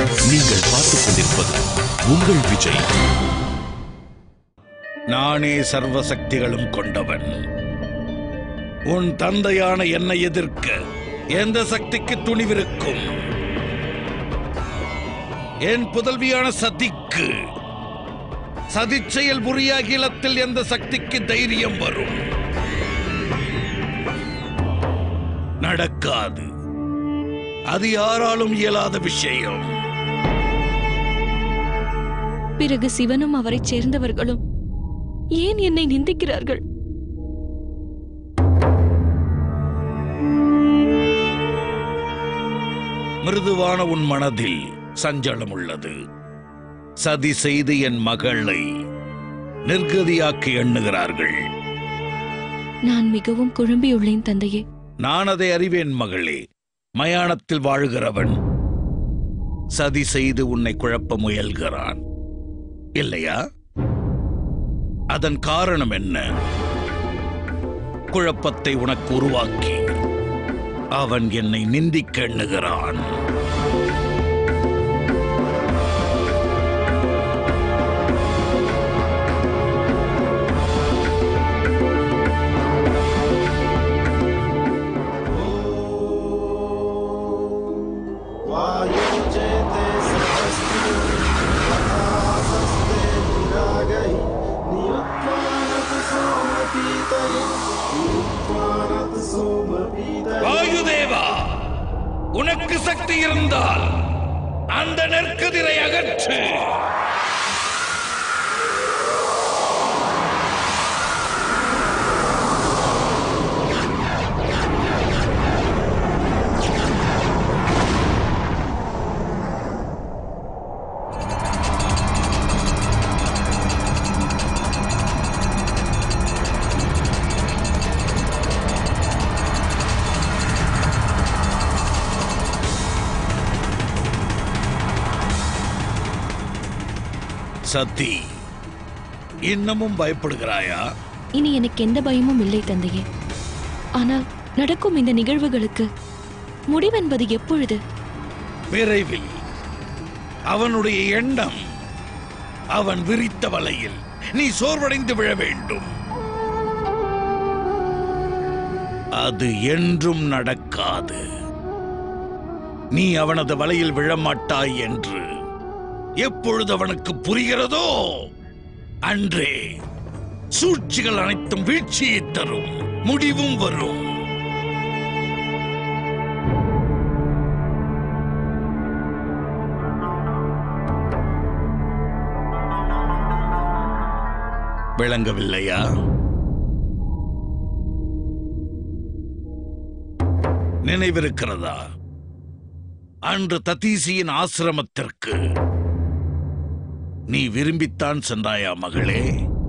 நீங்கள் பார்த்துக் கொண்டிருப்பது உங்கள் விஜய் நானே சர்வ சக்திகளும் கொண்டவன் உன் தந்தையான என்னை எதிர்க்க எந்த சக்திக்கு துணிவிருக்கும் என் புதல்வியான சதிக்கு சதிச்செயல் புரிய அகிலத்தில் எந்த சக்திக்கு தைரியம் வரும் நடக்காது அது யாராலும் இயலாத விஷயம் பிறகு சிவனும் அவரைச் சேர்ந்தவர்களும் ஏன் என்னை நிந்திக்கிறார்கள் மிருதுவான உன் மனதில் சஞ்சலம் உள்ளது சதி செய்து என் மகளை நிர்கதியாக்கி எண்ணுகிறார்கள் நான் மிகவும் குழம்பியுள்ளேன் தந்தையே நான் அதை அறிவேன் மகளே மயானத்தில் வாழ்கிறவன் சதி செய்து உன்னை குழப்ப முயல்கிறான் இல்லையா அதன் காரணம் என்ன குழப்பத்தை உனக்கு உருவாக்கி அவன் என்னை நிந்திக்க எண்ணுகிறான் वायुजेते सहस्रं तथासस्ते विरागै नियुत्वानत सोमपीतै नियुत्वानत सोमपीतै வாயுதேவா உனக்கு சக்தி இருந்தால் அந்த நெற்கதிரை அகற்று சத்தி இன்னமும் பயப்படுகிறாயா இனி எனக்கு எந்த பயமும் இல்லை தந்தையே ஆனால் நடக்கும் இந்த நிகழ்வுகளுக்கு முடிவென்பது எப்பொழுது விரைவில் அவனுடைய எண்ணம் அவன் விரித்த வலையில் நீ சோர்வடைந்து விழ வேண்டும் அது என்றும் நடக்காது நீ அவனது வலையில் விழமாட்டாய் என்று எப்பொழுது அவனுக்கு புரிகிறதோ அன்றே சூழ்ச்சிகள் அனைத்தும் வீழ்ச்சியை தரும் முடிவும் வரும் விளங்கவில்லையா நினைவிருக்கிறதா அன்று ததீசியின் ஆசிரமத்திற்கு நீ விரும்பித்தான் சென்றாயா மகளே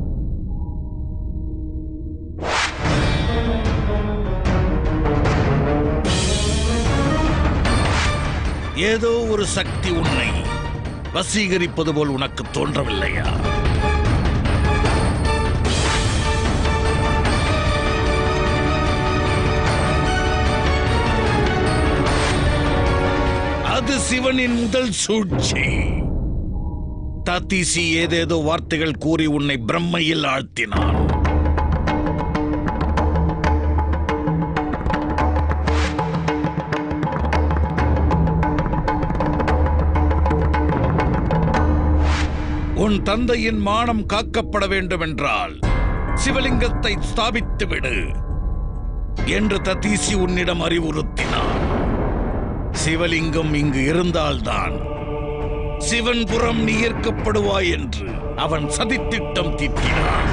ஏதோ ஒரு சக்தி உன்னை வசீகரிப்பது போல் உனக்கு தோன்றவில்லையா அது சிவனின் முதல் சூழ்ச்சி தத்திசி ஏதேதோ வார்த்தைகள் கூறி உன்னை பிரம்மையில் ஆழ்த்தினான் உன் தந்தையின் மானம் காக்கப்பட வேண்டும் என்றால் சிவலிங்கத்தை ஸ்தாபித்து விடு என்று தத்தீசி உன்னிடம் அறிவுறுத்தினான் சிவலிங்கம் இங்கு இருந்தால்தான் சிவன் புறம் நீ ஈர்க்கப்படுவாய் என்று அவன் சதித்திட்டம் தீட்டினான்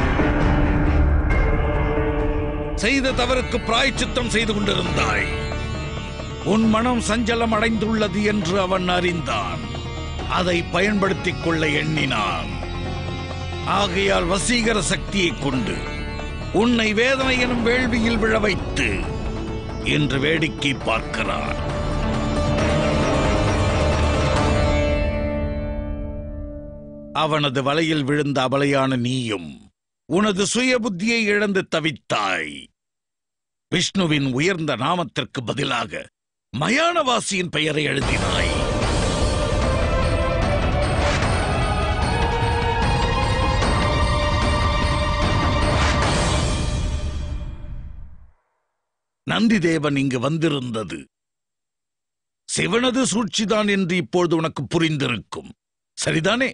செய்த தவறுக்கு பிராய்ச்சித்தம் செய்து கொண்டிருந்தாய் உன் மனம் சஞ்சலம் அடைந்துள்ளது என்று அவன் அறிந்தான் அதை பயன்படுத்திக் கொள்ள எண்ணினான் ஆகையால் வசீகர சக்தியைக் கொண்டு உன்னை வேதனை எனும் வேள்வியில் விழ வைத்து இன்று வேடிக்கை பார்க்கிறான் அவனது வலையில் விழுந்த அபலையான நீயும் உனது சுய புத்தியை இழந்து தவித்தாய் விஷ்ணுவின் உயர்ந்த நாமத்திற்கு பதிலாக மயானவாசியின் பெயரை எழுதினாய் நந்தி தேவன் இங்கு வந்திருந்தது சிவனது சூழ்ச்சிதான் என்று இப்பொழுது உனக்கு புரிந்திருக்கும் சரிதானே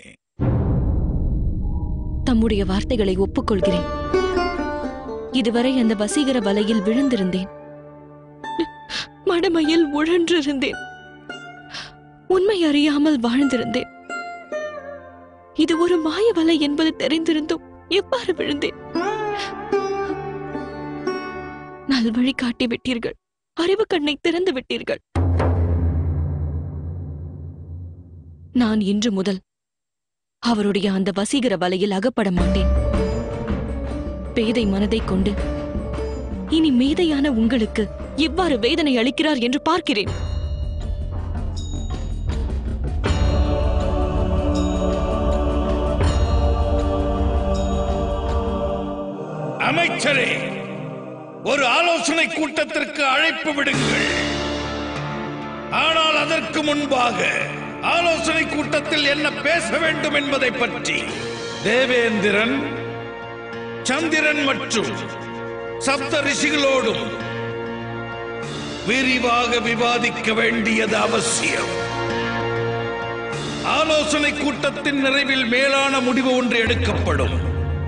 தம்முடைய வார்த்தைகளை ஒப்புக்கொள்கிறேன் இதுவரை அந்த வசீகர வலையில் விழுந்திருந்தேன் மடமையில் உழன்றிருந்தேன் உண்மை அறியாமல் வாழ்ந்திருந்தேன் இது ஒரு மாய வலை என்பது தெரிந்திருந்தும் எவ்வாறு விழுந்தேன் நல்வழி காட்டி விட்டீர்கள் அறிவு கண்ணை திறந்து விட்டீர்கள் நான் இன்று முதல் அவருடைய அந்த வசீகர வலையில் அகப்பட மாட்டேன் பேதை மனதைக் கொண்டு இனி மேதையான உங்களுக்கு எவ்வாறு வேதனை அளிக்கிறார் என்று பார்க்கிறேன் அமைச்சரே ஒரு ஆலோசனை கூட்டத்திற்கு அழைப்பு விடுங்கள் ஆனால் அதற்கு முன்பாக ஆலோசனை கூட்டத்தில் என்ன பேச வேண்டும் என்பதை பற்றி தேவேந்திரன் சந்திரன் மற்றும் சப்த ரிஷிகளோடும் விரிவாக விவாதிக்க வேண்டியது அவசியம் ஆலோசனை கூட்டத்தின் நிறைவில் மேலான முடிவு ஒன்று எடுக்கப்படும்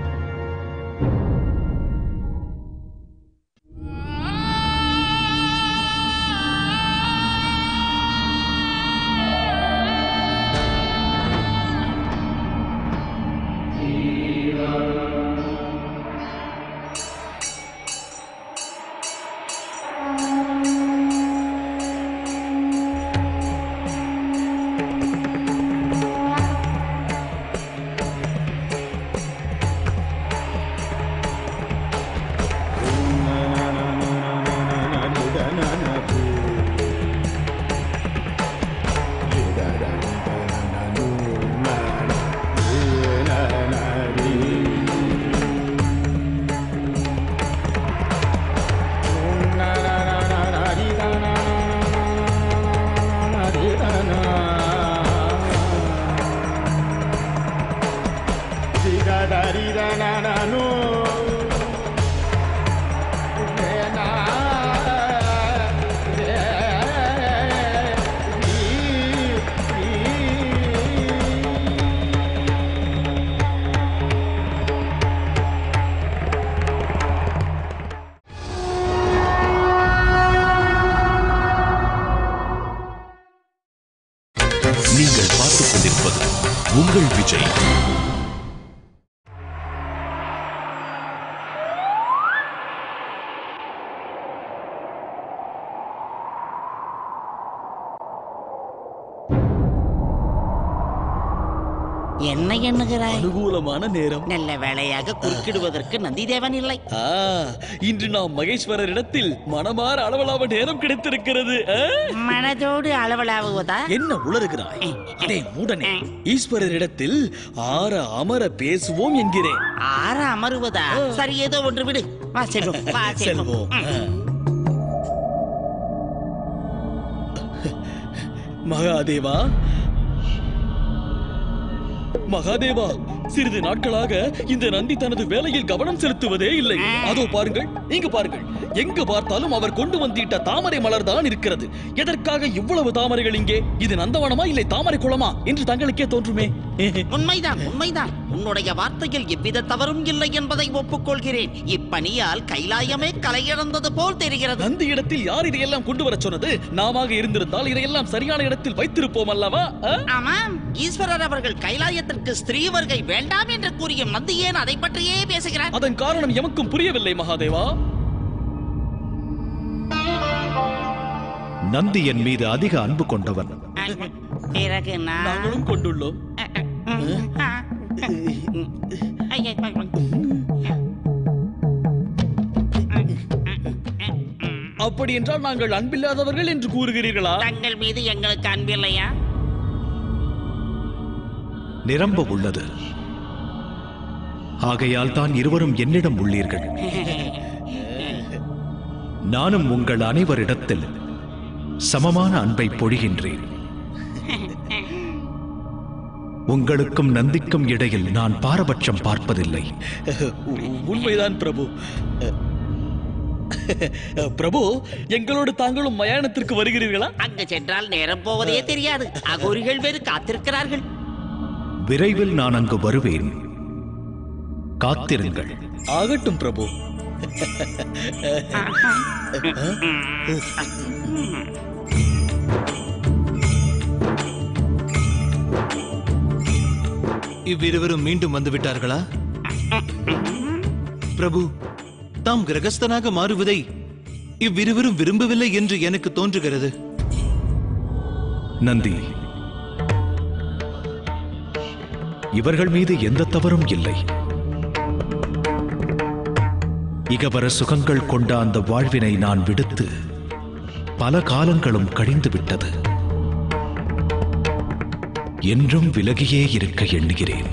நீங்கள் பார்த்துக் கொண்டிருப்பது உங்கள் விஜய் என்ன எண்ணுகிறாய் அனுகூலமான நேரம் நல்ல வேளையாக குறுக்கிடுவதற்கு நந்திதேவன் இல்லை ஆ இன்று நாம் மகேஸ்வரரிடத்தில் மனமாற அளவலாவ நேரம் கிடைத்திருக்கிறது ஆ? மனதோடு அளவலாவுவதா என்ன உளறுகிறாய் அதே மூடனே ஈஸ்வரரிடத்தில் ஆற அமர பேசுவோம் என்கிறேன் ஆற அமருவதா சரி ஏதோ ஒன்று விடு வா செல்வோம் வா செல்வோம் செல்வோம் ஆ. மகாதேவா மகாதேவா சிறிது நாட்களாக இந்த நந்தி தனது வேலையில் கவனம் செலுத்துவதே இல்லை அதோ பாருங்கள் இங்கு பாருங்கள் எங்கு பார்த்தாலும் அவர் கொண்டு வந்திட்ட தாமரை மலர் தான் இருக்கிறது எதற்காக இவ்வளவு தாமரைகள் இங்கே இது நந்தவனமா இல்லை தாமரை குளமா என்று தங்களுக்கே தோன்றுமே உண்மைதான் உண்மைதான் உன்னுடைய வார்த்தையில் எவ்வித தவறும் இல்லை என்பதை ஒப்புக்கொள்கிறேன் இப்பணியால் கைலாயமே கலையிழந்தது போல் தெரிகிறது நந்தி இடத்தில் யார் இதையெல்லாம் கொண்டு வர சொன்னது நாம இருந்திருந்தால் இதையெல்லாம் சரியான இடத்தில் வைத்திருப்போம் அல்லவா ஆ? ஆமாம் ஈஸ்வரர் அவர்கள் கைலாயத்திற்கு ஸ்திரீ வருகை வேண்டாம் என்று கூறியும் நந்தி ஏன் அதை பற்றியே பேசுகிறார் அதன் காரணம் எமக்கும் புரியவில்லை மகாதேவா நந்தி என் மீது அதிக அன்பு கொண்டவன் பிறகு நான் நாங்களும் கொண்டுள்ளோம் அப்படி என்றால் நாங்கள் அன்பில்லாதவர்கள் என்று கூறுகிறீர்களா தங்கள் மீது எங்களுக்கு அன்பில்லையா நிரம்ப உள்ளது ஆகையால் தான் இருவரும் என்னிடம் உள்ளீர்கள் நானும் உங்கள் அனைவரிடத்தில் சமமான அன்பை பொழிகின்றேன் உங்களுக்கும் நந்திக்கும் இடையில் நான் பாரபட்சம் பார்ப்பதில்லை உண்மைதான் பிரபு பிரபு எங்களோடு தாங்களும் மயானத்திற்கு வருகிறீர்களா அங்கு சென்றால் நேரம் போவதே தெரியாது அகோரிகள் வேறு காத்திருக்கிறார்கள் விரைவில் நான் அங்கு வருவேன் காத்திருங்கள் ஆகட்டும் பிரபு இவ்விருவரும் மீண்டும் வந்து விட்டார்களா பிரபு தாம் கிரகஸ்தனாக மாறுவதை இவ்விருவரும் விரும்பவில்லை என்று எனக்கு தோன்றுகிறது நந்தி இவர்கள் மீது எந்த தவறும் இல்லை இகவர சுகங்கள் கொண்ட அந்த வாழ்வினை நான் விடுத்து பல காலங்களும் கழிந்து விட்டது என்றும் விலகியே இருக்க எண்ணுகிறேன்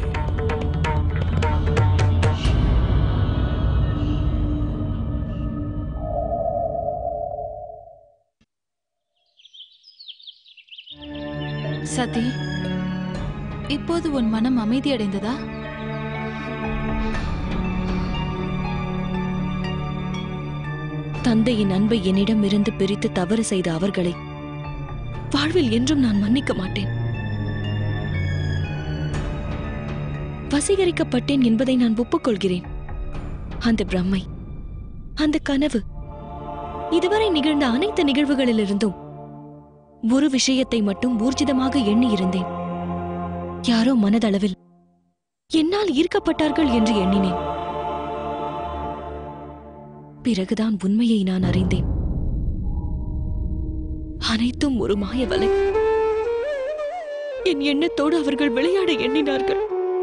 சதி இப்போது உன் மனம் அமைதியடைந்ததா தந்தையின் அன்பை என்னிடமிருந்து பிரித்து தவறு செய்த அவர்களை வாழ்வில் என்றும் நான் மன்னிக்க மாட்டேன் வசீகரிக்கப்பட்டேன் என்பதை நான் ஒப்புக்கொள்கிறேன் அந்த பிரம்மை அந்த கனவு இதுவரை நிகழ்ந்த அனைத்து நிகழ்வுகளிலிருந்தும் ஒரு விஷயத்தை மட்டும் ஊர்ஜிதமாக எண்ணி இருந்தேன் யாரோ மனதளவில் என்னால் ஈர்க்கப்பட்டார்கள் என்று எண்ணினேன் பிறகுதான் உண்மையை நான் அறிந்தேன் அனைத்தும் ஒரு மாய வலை என் எண்ணத்தோடு அவர்கள் விளையாட எண்ணினார்கள்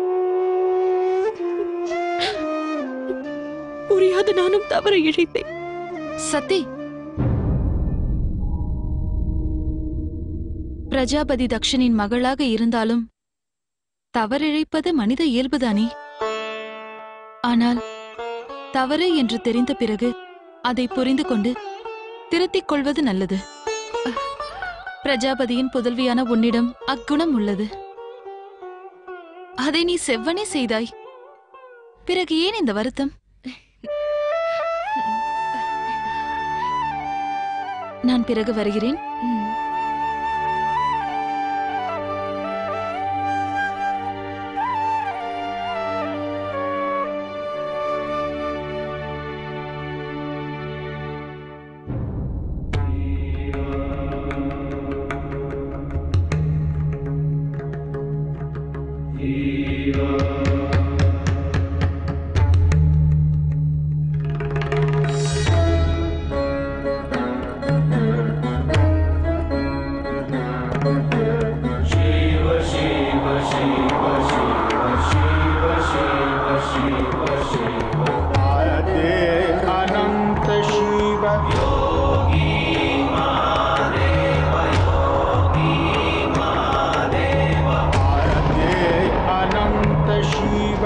புரியாத நானும் தவற இழைத்தேன் சதி பிரஜாபதி தக்ஷனின் மகளாக இருந்தாலும் தவறிழைப்பது மனித இயல்புதானே ஆனால் தவறு என்று தெரிந்த பிறகு அதை புரிந்து கொண்டு திருத்திக் கொள்வது நல்லது அஹ், பிரஜாபதியின் புதல்வியான உன்னிடம் அக்குணம் உள்ளது அதை நீ செவ்வனே செய்தாய் பிறகு ஏன் இந்த வருத்தம் நான் பிறகு வருகிறேன் ம். भारते अनन्त शिव भारते अनन्त शिव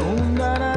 நூந்தன